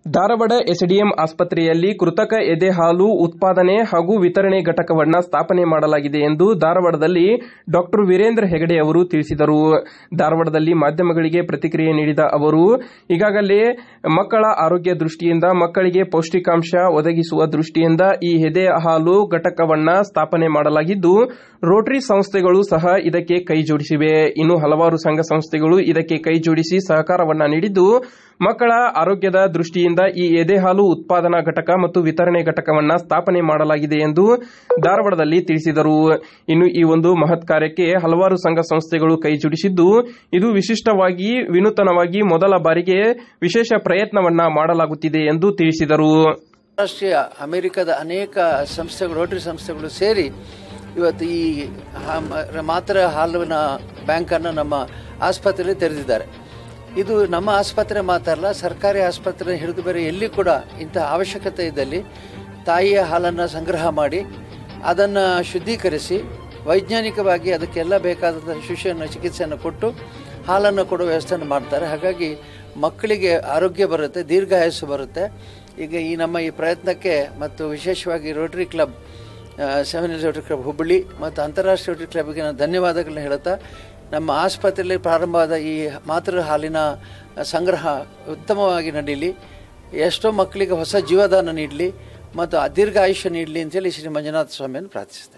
Dharwad SDM ಆಸ್ಪತ್ರೆಯಲ್ಲಿ ಕೃತಕ ಎದೆ ಹಾಲು ಉತ್ಪಾದನೆ ಹಾಗೂ ವಿತರಣೆ ಘಟಕವನ್ನು ಸ್ಥಾಪನೆ ಮಾಡಲಾಗಿದೆ ಎಂದು ಧಾರವಾಡದಲ್ಲಿ ಡಾಕ್ಟರ್ ವೀರೇಂದ್ರ ಹೆಗಡೆ ಅವರು ತಿಳಿಸಿದರು ಧಾರವಾಡದಲ್ಲಿ ಮಾಧ್ಯಮಗಳಿಗೆ ಪ್ರತಿಕ್ರಿಯೆ ನೀಡಿದ ಅವರು ಈಗಾಗಲೇ ಮಕ್ಕಳ ಆರೋಗ್ಯ ದೃಷ್ಟಿಯಿಂದ ಮಕ್ಕಳಿಗೆ ಪೌಷ್ಟಿಕಾಂಶ ಒದಗಿಸುವ ದೃಷ್ಟಿಯಿಂದ ಈ ಎದೆ ಹಾಲು ಘಟಕವನ್ನು ಸ್ಥಾಪನೆ ಮಾಡಲಾಗಿದ್ದು ರೋಟರಿ ಸಂಸ್ಥೆಗಳು ಸಹ ಇದಕ್ಕೆ ಕೈ ಜೋಡಿಸಿವೆ ಇನ್ನು ಹಲವಾರು ಸಂಘ ಸಂಸ್ಥೆಗಳು ಇದಕ್ಕೆ ಕೈ ಜೋಡಿಸಿ ಸಹಕಾರವನ್ನ ನೀಡಿದ್ದು ಮಕ್ಕಳ ಆರೋಗ್ಯದ ದೃಷ್ಟಿಯಿಂದ ಈ ಎದೆಹಾಲು ಉತ್ಪಾದನಾ ಘಟಕ ಮತ್ತು ವಿತರಣೆ ಘಟಕವನ್ನ ಸ್ಥಾಪನೆ ಮಾಡಲಾಗಿದೆ ಎಂದು ಧಾರವಾಡದಲ್ಲಿ ತಿಳಿಸಿದರು ಇನ್ನು ಈ ಒಂದು ಮಹತ್ ಕಾರ್ಯಕ್ಕೆ ಹಲವಾರು ಸಂಘ ಸಂಸ್ಥೆಗಳು ಕೈ ಜೋಡಿಸಿದ್ದು ಇದು ವಿಶಿಷ್ಟವಾಗಿ ವಿನೂತನವಾಗಿ ಮೊದಲ ಬಾರಿಗೆ ವಿಶೇಷ ಪ್ರಯತ್ನವನ್ನ ಮಾಡಲಾಗುತ್ತಿದೆ ಎಂದು ತಿಳಿಸಿದರು ರಾಷ್ಟ್ರೀಯ ಅಮೆರಿಕದ ಅನೇಕ ಸಂಸ್ಥೆಗಳು ರೋಟರಿ ಸಂಸ್ಥೆಗಳು ಸೇರಿ ಇವತ್ತು ಈ ಹಾ- ಮ- ಮಾತ್ರ ಹಾಲಿನ ಬ್ಯಾಂಕನ್ನು ನಮ್ಮ ಆಸ್ಪತ್ರೆಯಲ್ಲಿ ತೆರೆದಿದ್ದಾರೆ ಇದು ನಮ್ಮ ಆಸ್ಪತ್ರೆ ಮಾತ್ರ ಅಲ್ಲ ಸರ್ಕಾರಿ ಆಸ್ಪತ್ರೆ ಹಿಡಿದು ಬೇರೆ ಎಲ್ಲಿ ಕೂಡ ಇಂತಹ ಅವಶ್ಯಕತೆ ಇದ್ದಲ್ಲಿ ತಾಯಿಯ ಹಾಲನ್ನು ಸಂಗ್ರಹ ಮಾಡಿ ಅದನ್ನು ಶುದ್ಧೀಕರಿಸಿ ವೈಜ್ಞಾನಿಕವಾಗಿ ಅದಕ್ಕೆಲ್ಲ ಬೇಕಾದಂಥ ಶಿಶುವನ್ನು ಚಿಕಿತ್ಸೆಯನ್ನು ಕೊಟ್ಟು ಹಾಲನ್ನು ಕೊಡುವ ವ್ಯವಸ್ಥೆಯನ್ನು ಮಾಡ್ತಾರೆ ಹಾಗಾಗಿ ಮಕ್ಕಳಿಗೆ ಆರೋಗ್ಯ ಬರುತ್ತೆ ದೀರ್ಘಾಯಸ್ಸು ಬರುತ್ತೆ ಈಗ ಈ ನಮ್ಮ ಈ ಪ್ರಯತ್ನಕ್ಕೆ ಮತ್ತು ವಿಶೇಷವಾಗಿ Rotary club seven Rotary club Hubballi ಮತ್ತು ಅಂತಾರಾಷ್ಟ್ರೀಯ ರೋಟರಿ ಕ್ಲಬ್ಗೆ ನಾನು ಧನ್ಯವಾದಗಳನ್ನ ಹೇಳ್ತಾ ನಮ್ಮ ಆಸ್ಪತ್ರೆಯಲ್ಲಿ ಪ್ರಾರಂಭವಾದ ಈ ಮಾತೃ ಹಾಲಿನ ಸಂಗ್ರಹ ಉತ್ತಮವಾಗಿ ನಡೀಲಿ ಎಷ್ಟೋ ಮಕ್ಕಳಿಗೆ ಹೊಸ ಜೀವದಾನ ನೀಡಲಿ ಮತ್ತು ದೀರ್ಘ ಆಯುಷ್ಯ ನೀಡಲಿ ಅಂತೇಳಿ ಶ್ರೀ ಮಂಜುನಾಥ ಸ್ವಾಮಿಯನ್ನು ಪ್ರಾರ್ಥಿಸ್ತೇನೆ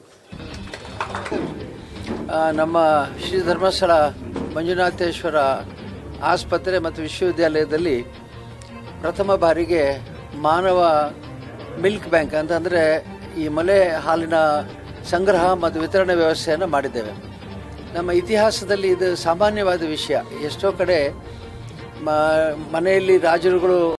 ಆ, ನಮ್ಮ ಶ್ರೀ ಧರ್ಮಸ್ಥಳ ಮಂಜುನಾಥೇಶ್ವರ ಆಸ್ಪತ್ರೆ ಮತ್ತು ವಿಶ್ವವಿದ್ಯಾಲಯದಲ್ಲಿ ಪ್ರಥಮ ಬಾರಿಗೆ ಮಾನವ ಮಿಲ್ಕ್ ಬ್ಯಾಂಕ್ ಅಂತಂದರೆ ಈ ಮಲೆ ಹಾಲಿನ ಸಂಗ್ರಹ ಮತ್ತು ವಿತರಣೆ ವ್ಯವಸ್ಥೆಯನ್ನು ಮಾಡಿದ್ದೇವೆ ನಮ್ಮ ಇತಿಹಾಸದಲ್ಲಿ ಇದು ಸಾಮಾನ್ಯವಾದ ವಿಷಯ ಎಷ್ಟೋ ಕಡೆ ಮ- ಮನೆಯಲ್ಲಿ ರಾಜರುಗಳು